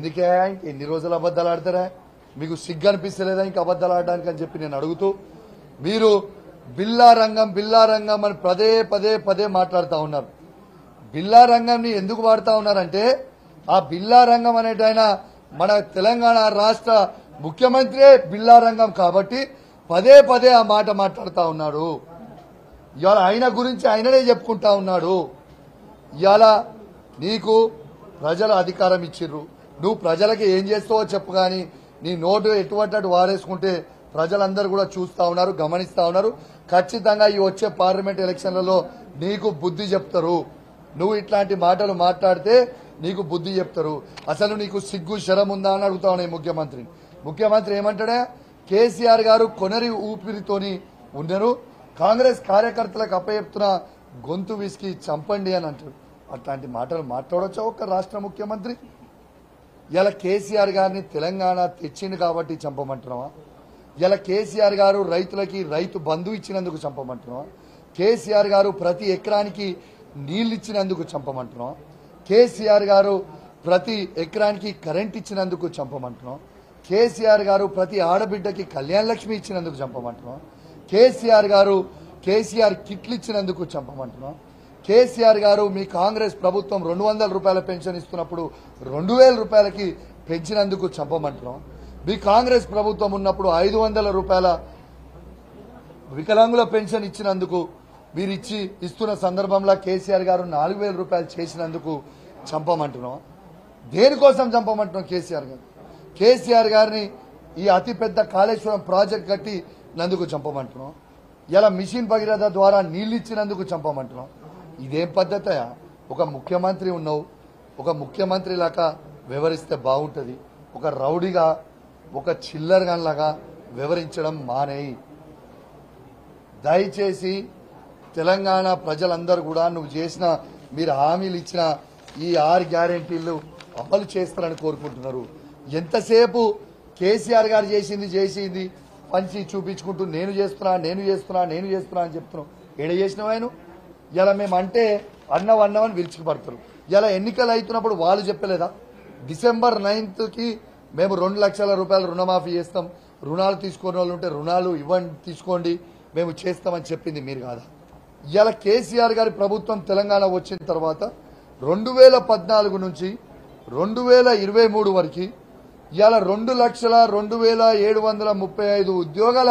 ఎందుకే ఇంక ఎన్ని రోజులు అబద్ధాలు ఆడతారా మీకు సిగ్గు అనిపిస్తలేదా ఇంక అబద్ధాలు ఆడడానికి అని చెప్పి నేను అడుగుతూ మీరు బిల్లా రంగం బిల్లా రంగం అని పదే పదే పదే మాట్లాడుతూ ఉన్నారు బిల్లా రంగంని ఎందుకు వాడుతా ఉన్నారంటే ఆ బిల్లా రంగం అనేటైన మన తెలంగాణ రాష్ట్ర ముఖ్యమంత్రే బిల్లా రంగం కాబట్టి పదే పదే ఆ మాట మాట్లాడుతా ఉన్నాడు ఇవాళ ఆయన గురించి ఆయననే చెప్పుకుంటా ఉన్నాడు ఇవాళ నీకు ప్రజలు అధికారం ఇచ్చిర్రు నువ్వు ప్రజలకి ఏం చేస్తావో చెప్పు కానీ నీ నోటు ఎటువంటి అటు వారేసుకుంటే ప్రజలందరూ కూడా చూస్తా ఉన్నారు గమనిస్తా ఉన్నారు ఖచ్చితంగా ఈ వచ్చే పార్లమెంట్ ఎలక్షన్లలో నీకు బుద్ధి చెప్తారు నువ్వు ఇట్లాంటి మాటలు మాట్లాడితే నీకు బుద్ధి చెప్తారు అసలు నీకు సిగ్గు శరం ఉందా అని అడుగుతా ఉన్నాయి ముఖ్యమంత్రిని ముఖ్యమంత్రి ఏమంటాడే కేసీఆర్ గారు కొనరి ఊపిరితోని ఉన్నారు కాంగ్రెస్ కార్యకర్తలకు అప్పచెప్తున్న గొంతు విసికి చంపండి అని అంటారు అట్లాంటి మాటలు మాట్లాడొచ్చా ఒక రాష్ట్ర ముఖ్యమంత్రి ఇలా కేసీఆర్ గారిని తెలంగాణ తెచ్చింది కాబట్టి చంపమంటున్నావా ఇలా కేసీఆర్ గారు రైతులకి రైతు బంధు ఇచ్చినందుకు చంపమంటున్నావా కేసీఆర్ గారు ప్రతి ఎకరానికి నీళ్లు ఇచ్చినందుకు చంపమంటున్నావా కేసీఆర్ గారు ప్రతి ఎకరానికి కరెంట్ ఇచ్చినందుకు చంపమంటున్నాం కేసీఆర్ గారు ప్రతి ఆడబిడ్డకి కళ్యాణ లక్ష్మి ఇచ్చినందుకు చంపమంటున్నాం కేసీఆర్ గారు కేసీఆర్ కిట్లు ఇచ్చినందుకు చంపమంటున్నాం కేసీఆర్ గారు మీ కాంగ్రెస్ ప్రభుత్వం రెండు వందల రూపాయల పెన్షన్ ఇస్తున్నప్పుడు రెండు వేల రూపాయలకి పెంచినందుకు చంపమంటున్నాం మీ కాంగ్రెస్ ప్రభుత్వం ఉన్నప్పుడు ఐదు వందల రూపాయల వికలాంగుల పెన్షన్ ఇచ్చినందుకు మీరు ఇచ్చి ఇస్తున్న సందర్భంలో కేసీఆర్ గారు నాలుగు వేల రూపాయలు చేసినందుకు చంపమంటున్నాం దేనికోసం చంపమంటున్నాం కేసీఆర్ గారు కేసీఆర్ గారిని ఈ అతిపెద్ద కాళేశ్వరం ప్రాజెక్ట్ కట్టి నందుకు చంపమంటున్నాం ఇలా మిషన్ భగీరథ ద్వారా నీళ్ళు ఇచ్చినందుకు చంపమంటున్నాం ఇదేం పద్ధతయా ఒక ముఖ్యమంత్రి ఉన్నావు ఒక ముఖ్యమంత్రి లాగా వివరిస్తే బాగుంటుంది ఒక రౌడీగా ఒక చిల్లర్ లాగా వివరించడం మానేయి దయచేసి తెలంగాణ ప్రజలందరూ కూడా నువ్వు చేసిన మీరు హామీలు ఇచ్చిన ఈ ఆరు గ్యారెంటీలు అమలు చేస్తారని కోరుకుంటున్నారు ఎంతసేపు కేసీఆర్ గారు చేసింది చేసింది పంచి చూపించుకుంటూ నేను చేస్తున్నా నేను చేస్తున్నా నేను చేస్తున్నా అని చెప్తున్నావు ఏడ చేసినావు ఆయన ఇలా మేము అంటే అన్నం అన్నం అని విరుచుకుపడతారు ఇలా ఎన్నికలు అవుతున్నప్పుడు వాళ్ళు చెప్పలేదా డిసెంబర్ నైన్త్కి మేము రెండు లక్షల రూపాయలు రుణమాఫీ చేస్తాం రుణాలు తీసుకునే వాళ్ళు ఉంటే రుణాలు ఇవ్వండి తీసుకోండి మేము చేస్తామని చెప్పింది మీరు కాదా ఇవాళ కేసీఆర్ గారి ప్రభుత్వం తెలంగాణ వచ్చిన తర్వాత రెండు వేల పద్నాలుగు నుంచి రెండు వేల ఇరవై మూడు వరకు ఇవాళ రెండు లక్షల రెండు వేల ఏడు వందల ముప్పై ఐదు ఉద్యోగాల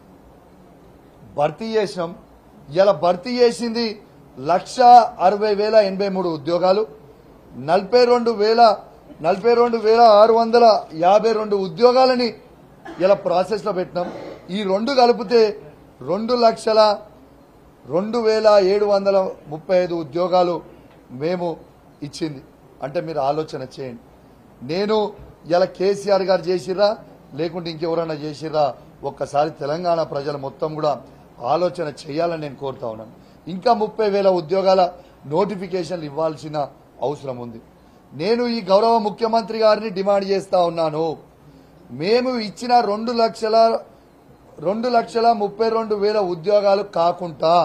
భర్తీ చేసినాం ఇలా భర్తీ చేసింది లక్ష అరవై వేల ఎనభై మూడు ఉద్యోగాలు నలభై రెండు వేల నలభై రెండు వేల ఆరు వందల యాభై రెండు ఉద్యోగాలని ఇలా ప్రాసెస్లో పెట్టినాం ఈ రెండు కలిపితే రెండు లక్షల రెండు వేల ఏడు వందల ముప్పై ఐదు ఉద్యోగాలు మేము ఇచ్చింది అంటే మీరు ఆలోచన చేయండి నేను ఇలా కేసీఆర్ గారు చేసిర్రా లేకుంటే ఇంకెవరైనా చేసిర్రా ఒక్కసారి తెలంగాణ ప్రజలు మొత్తం కూడా ఆలోచన చేయాలని నేను కోరుతా ఉన్నాను ఇంకా ముప్పై వేల ఉద్యోగాల నోటిఫికేషన్లు ఇవ్వాల్సిన అవసరం ఉంది నేను ఈ గౌరవ ముఖ్యమంత్రి గారిని డిమాండ్ చేస్తా ఉన్నాను మేము ఇచ్చిన రెండు లక్షల రెండు లక్షల ముప్పై రెండు వేల ఉద్యోగాలు కాకుండా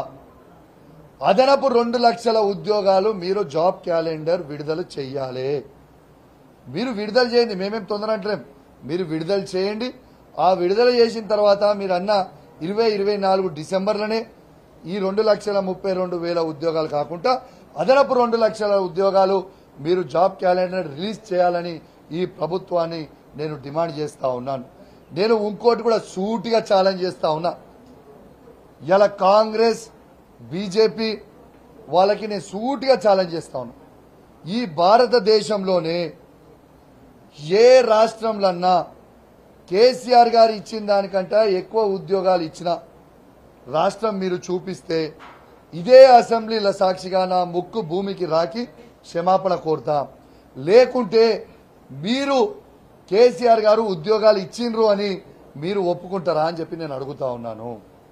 అదనపు రెండు లక్షల ఉద్యోగాలు మీరు జాబ్ క్యాలెండర్ విడుదల చెయ్యాలి మీరు విడుదల చేయండి మేమేం తొందర అంటలేం మీరు విడుదల చేయండి ఆ విడుదల చేసిన తర్వాత మీరు అన్న ఇరవై ఇరవై నాలుగు డిసెంబర్లోనే ఈ రెండు లక్షల ముప్పై రెండు వేల ఉద్యోగాలు కాకుండా అదనపు రెండు లక్షల ఉద్యోగాలు మీరు జాబ్ క్యాలెండర్ రిలీజ్ చేయాలని ఈ ప్రభుత్వాన్ని నేను డిమాండ్ చేస్తా ఉన్నాను నేను ఇంకోటి కూడా సూటిగా ఛాలెంజ్ చేస్తా ఉన్నా ఇలా కాంగ్రెస్ బీజేపీ వాళ్ళకి నేను సూటిగా ఛాలెంజ్ చేస్తా ఉన్నా ఈ భారతదేశంలోనే ఏ రాష్ట్రంలన్నా కేసీఆర్ గారు ఇచ్చిన దానికంటే ఎక్కువ ఉద్యోగాలు ఇచ్చిన రాష్ట్రం మీరు చూపిస్తే ఇదే అసెంబ్లీల సాక్షిగా నా ముక్కు భూమికి రాకి క్షమాపణ కోరుతా లేకుంటే మీరు కేసీఆర్ గారు ఉద్యోగాలు ఇచ్చిండ్రు అని మీరు ఒప్పుకుంటారా అని చెప్పి నేను అడుగుతా ఉన్నాను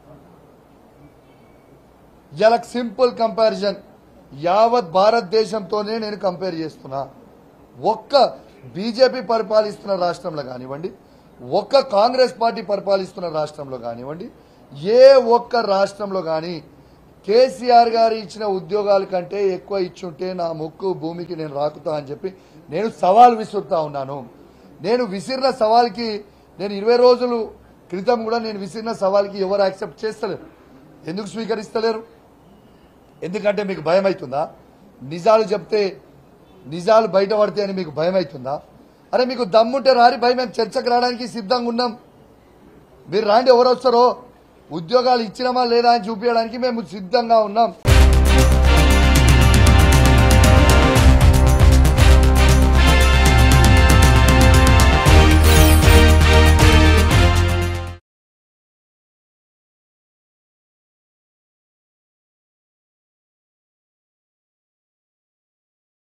ఇలా సింపుల్ కంపారిజన్ యావత్ భారతదేశంతోనే నేను కంపేర్ చేస్తున్నా ఒక్క బీజేపీ పరిపాలిస్తున్న రాష్ట్రంలో కానివ్వండి ఒక్క కాంగ్రెస్ పార్టీ పరిపాలిస్తున్న రాష్ట్రంలో కానివ్వండి ఏ ఒక్క రాష్ట్రంలో కానీ కేసీఆర్ గారు ఇచ్చిన ఉద్యోగాల కంటే ఎక్కువ ఇచ్చుంటే నా ముక్కు భూమికి నేను రాకుతా అని చెప్పి నేను సవాల్ విసురుతా ఉన్నాను నేను విసిరిన సవాల్కి నేను ఇరవై రోజులు క్రితం కూడా నేను విసిరిన సవాల్కి ఎవరు యాక్సెప్ట్ చేస్తలేరు ఎందుకు స్వీకరిస్తలేరు ఎందుకంటే మీకు భయం అవుతుందా నిజాలు చెప్తే నిజాలు బయటపడితే అని మీకు భయం అవుతుందా అరే మీకు దమ్ముంటే రారి భయం మేము చర్చకు రావడానికి సిద్ధంగా ఉన్నాం మీరు రాండి ఎవరు వస్తారో ఉద్యోగాలు ఇచ్చినామా లేదా అని చూపించడానికి మేము సిద్ధంగా ఉన్నాం